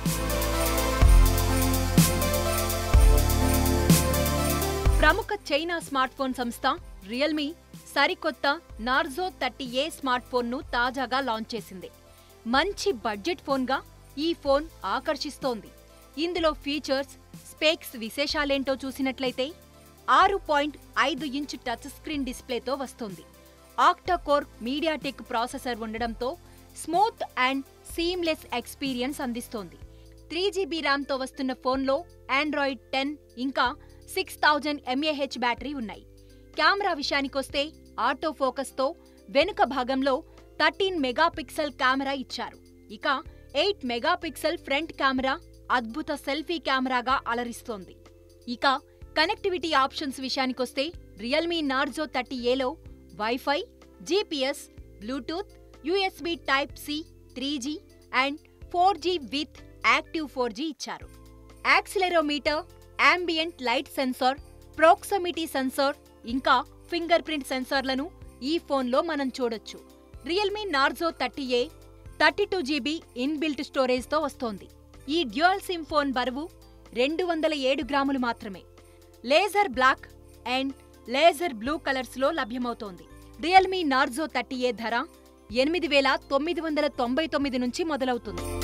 ప్రముఖ China smart phone సంస్థ Realme సరికొత్త నార్జో థర్టీ ఏ స్మార్ట్ ఫోన్ను తాజాగా లాంచ్ చేసింది మంచి బడ్జెట్ ఫోన్గా ఈ ఫోన్ ఆకర్షిస్తోంది ఇందులో ఫీచర్స్ స్పేక్స్ విశేషాలేంటో చూసినట్లయితే ఆరు పాయింట్ ఐదు ఇంచ్ టచ్ స్క్రీన్ డిస్ప్లేతో వస్తోంది ఆక్టాకోర్ మీడియాటెక్ ప్రాసెసర్ ఉండడంతో స్మూత్ అండ్ సీమ్లెస్ ఎక్స్పీరియన్స్ అందిస్తోంది త్రీ జీబీ ర్యామ్తో వస్తున్న ఫోన్లో ఆండ్రాయిడ్ టెన్ ఇంకా సిక్స్ థౌజండ్ ఎంఏహెచ్ బ్యాటరీ ఉన్నాయి కెమెరా విషయానికొస్తే ఆటో ఫోకస్తో వెనుక భాగంలో థర్టీన్ మెగాపిక్సెల్ కెమెరా ఇచ్చారు ఇక ఎయిట్ మెగాపిక్సెల్ ఫ్రంట్ కెమెరా అద్భుత సెల్ఫీ కెమెరాగా అలరిస్తోంది ఇక కనెక్టివిటీ ఆప్షన్స్ విషయానికొస్తే రియల్మీ నార్జో థర్టీ ఏలో WiFi GPS Bluetooth USB type C three G and four G with active four G ఇచ్చారు accelerometer ambient light sensor proximity sensor ఇంకా finger print సెన్సార్లను ఈ ఫోన్లో మనం చూడొచ్చు Realme Narzo thirty A thirty two GB inbuilt స్టోరేజ్తో వస్తోంది ఈ డ్యూయల్ సిమ్ ఫోన్ బరువు రెండు వందల ఏడు గ్రాములు మాత్రమే laser black and laser blue కలర్స్లో లభ్యమవుతోంది రియల్మీ నార్జో థర్టీ ఏ ధర ఎనిమిది వేల తొమ్మిది వందల తొంభై తొమ్మిది నుంచి మొదలవుతుంది